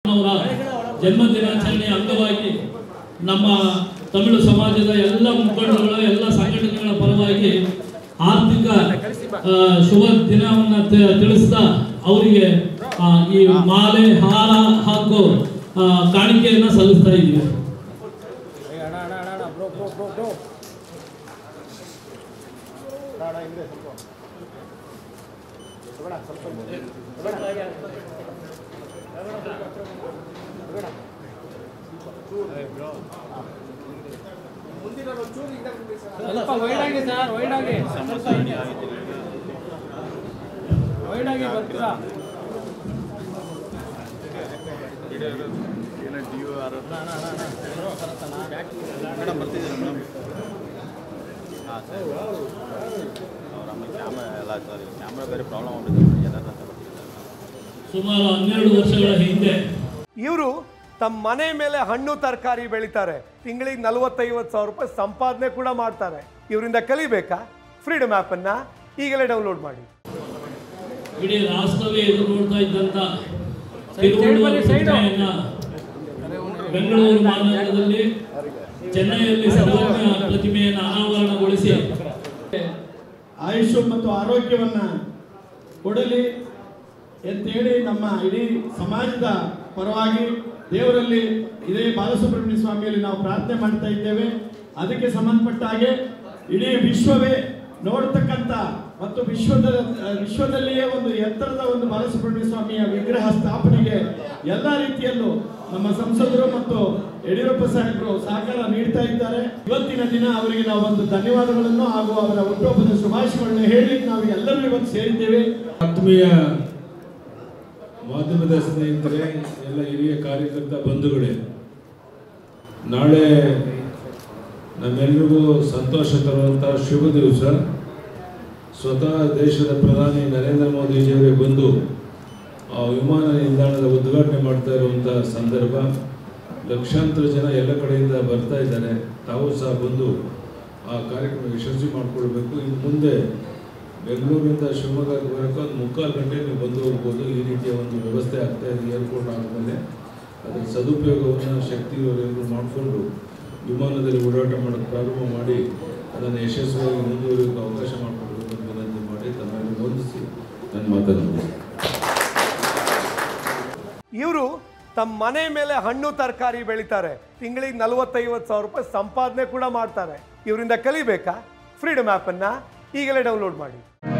ಅವರ ಜನ್ಮ ದಿನಾಚರಣೆಯ ಅಂಗವಾಗಿ ನಮ್ಮ ತಮಿಳು ಸಮಾಜದ ಎಲ್ಲ ಮುಖಂಡರುಗಳ ಎಲ್ಲ ಸಂಘಟನೆಗಳ ಪರವಾಗಿ ಆರ್ಥಿಕ ಆ, ಶುಭ ದಿನವನ್ನ ತಿ- ತಿಳಿಸ್ತಾ ಅವರಿಗೆ ಆ, ಈ ಮಾಲೆ ಹಾರ ಹಾಗೂ ಆ, ಕಾಣಿಕೆಯನ್ನ ಸಲ್ಲಿಸ್ತಾ ಇದ್ದೀವಿ ಸ್ವಲ್ಪ ವೈಡ್ ಆಗಿ ಸರ್ ವೈಡ್ ಆಗಿ ವೈಡ್ ಆಗಿ ಬರ್ತೀರಾ ಮೇಡಮ್ ಬರ್ತಿದ್ದೀರಾ ಮೇಡಮ್ ಹಾಂ ಸರ್ ಅವ್ರ ಆಮೇಲೆ ಕ್ಯಾಮ್ರಾ ಎಲ್ಲ ಸರ್ ಕ್ಯಾಮ್ರಾ ಬೇರೆ ಪ್ರಾಬ್ಲಮ್ ಆಗ್ಬಿಟ್ಟಿದೆ ಎಲ್ಲರ ಹತ್ರ ಬರ್ತಿದ್ದಾರೆ ಸುಮಾರು ಹನ್ನೆರಡು ವರ್ಷಗಳ ಹಿಂದೆ ಇವರು ತಮ್ಮ ಮನೆ ಮೇಲೆ ಹಣ್ಣು ತರಕಾರಿ ಬೆಳಿತಾರೆ ತಿಂಗಳಿಗೆ ನಲವತ್ತೈವತ್ತು ಸಾವಿರ ರೂಪಾಯಿ ಸಂಪಾದನೆ ಕೂಡ ಮಾಡ್ತಾರೆ ಇವರಿಂದ ಕಲಿಬೇಕಾ ಫ್ರೀಡಮ್ ಆ್ಯಪನ್ನು ಈಗಲೇ ಡೌನ್ಲೋಡ್ ಮಾಡಿ ಇಡೀ ರಾಷ್ಟ್ರವೇ ಎದುರು ನೋಡ್ತಾ ಇದ್ದಂತ ಸೈಡ್ ಬನ್ನಿ, ಸೈಡು. ಪ್ರತಿಮೆಯನ್ನ ಬೆಂಗಳೂರು ಮಹಾನಗರದಲ್ಲಿ ಚೆನ್ನೈಯಲ್ಲಿ ಸರ್ವಜ್ಞ ಪ್ರತಿಮೆಯನ್ನು ಅನಾವರಣಗೊಳಿಸಿ ಆಯುಷ್ ಮತ್ತು ಆರೋಗ್ಯವನ್ನ ಕೊಡಲಿ ಅಂತೇಳಿ ನಮ್ಮ ಇಡೀ ಸಮಾಜದ ಪರವಾಗಿ ದೇವರಲ್ಲಿ ಇದೇ ಬಾಲಸುಬ್ರಹ್ಮಣ್ಯ ಸ್ವಾಮಿಯಲ್ಲಿ ನಾವು ಪ್ರಾರ್ಥನೆ ಮಾಡ್ತಾ ಇದ್ದೇವೆ ಅದಕ್ಕೆ ಸಂಬಂಧಪಟ್ಟ ಹಾಗೆ ಇಡೀ ವಿಶ್ವವೇ ನೋಡ್ತಕ್ಕಂಥ ಮತ್ತು ವಿಶ್ವದ ವಿಶ್ವದಲ್ಲಿಯೇ ಒಂದು ಎತ್ತರದ ಒಂದು ಬಾಲಸುಬ್ರಹ್ಮಣ್ಯ ಸ್ವಾಮಿಯ ವಿಗ್ರಹ ಸ್ಥಾಪನೆಗೆ ಎಲ್ಲ ರೀತಿಯಲ್ಲೂ ನಮ್ಮ ಸಂಸದರು ಮತ್ತು ಯಡಿಯೂರಪ್ಪ ಸಾಹೇಬರು ಸಹಕಾರ ನೀಡ್ತಾ ಇದ್ದಾರೆ ಇವತ್ತಿನ ದಿನ ಅವರಿಗೆ ನಾವು ಒಂದು ಧನ್ಯವಾದಗಳನ್ನು ಹಾಗೂ ಅವರ ಹುಟ್ಟುಹಬ್ಬದ ಶುಭಾಶಯಗಳನ್ನು ಹೇಳಲಿಕ್ಕೆ ನಾವು ಎಲ್ಲರೂ ಇವತ್ತು ಸೇರಿದ್ದೇವೆ ಆತ್ಮೀಯ ಮಾಧ್ಯಮದ ಸ್ನೇಹಿತರೆ ಎಲ್ಲ ಹಿರಿಯ ಕಾರ್ಯಕರ್ತ ಬಂಧುಗಳೇ ನಾಳೆ ನಮ್ಮೆಲ್ಲರಿಗೂ ಸಂತೋಷ ತರುವಂಥ ಶುಭ ದಿವಸ ಸ್ವತಃ ದೇಶದ ಪ್ರಧಾನಿ ನರೇಂದ್ರ ಮೋದಿಜಿಯವರೇ ಬಂದು ಆ ವಿಮಾನ ನಿಲ್ದಾಣದ ಉದ್ಘಾಟನೆ ಮಾಡ್ತಾ ಇರುವಂಥ ಸಂದರ್ಭ ಲಕ್ಷಾಂತರ ಜನ ಎಲ್ಲ ಕಡೆಯಿಂದ ಬರ್ತಾ ಇದ್ದಾರೆ ತಾವು ಸಹ ಬಂದು ಆ ಕಾರ್ಯಕ್ರಮ ಯಶಸ್ವಿ ಮಾಡಿಕೊಳ್ಬೇಕು ಇನ್ನು ಮುಂದೆ ಬೆಂಗಳೂರಿಂದ ಶಿವಮೊಗ್ಗಕ್ಕೆ ಬರೋಕ್ಕೆ ಒಂದು ಮುಕ್ಕಾಲು ಗಂಟೆ ನೀವು ಬಂದು ಹೋಗ್ಬೋದು ಈ ರೀತಿಯ ಒಂದು ವ್ಯವಸ್ಥೆ ಆಗ್ತಾ ಇದೆ ಏರ್ಪೋರ್ಟ್ ಆದಮೇಲೆ ಅದರ ಸದುಪಯೋಗವನ್ನು ಶಕ್ತಿ ಅವರೆಲ್ಲರೂ ಮಾಡಿಕೊಂಡು ವಿಮಾನದಲ್ಲಿ ಓಡಾಟ ಮಾಡೋಕ್ಕೆ ಪ್ರಾರಂಭ ಮಾಡಿ ಅದನ್ನು ಯಶಸ್ವಿಯಾಗಿ ಮುಂದುವರಿಯೋಕ್ಕೆ ಅವಕಾಶ ಮಾಡಿಕೊಡ್ಬೇಕು ಅಂತ ವಿನಂತಿ ಮಾಡಿ ತಮ್ಮನ್ನು ವಂದಿಸಿ ನನ್ನ ಮಾತನ್ನು ಮುಗಿಸ್ತೇನೆ. ಇವರು ತಮ್ಮ ಮನೆ ಮೇಲೆ ಹಣ್ಣು ತರಕಾರಿ ಬೆಳಿತಾರೆ ತಿಂಗಳಿಗೆ ನಲವತ್ತೈವತ್ತು ಸಾವಿರ ರೂಪಾಯಿ ಸಂಪಾದನೆ ಕೂಡ ಮಾಡ್ತಾರೆ ಇವರಿಂದ ಕಲಿಬೇಕಾ ಫ್ರೀಡಮ್ ಆ್ಯಪನ್ನು ಈಗಲೇ ಡೌನ್ಲೋಡ್ ಮಾಡಿ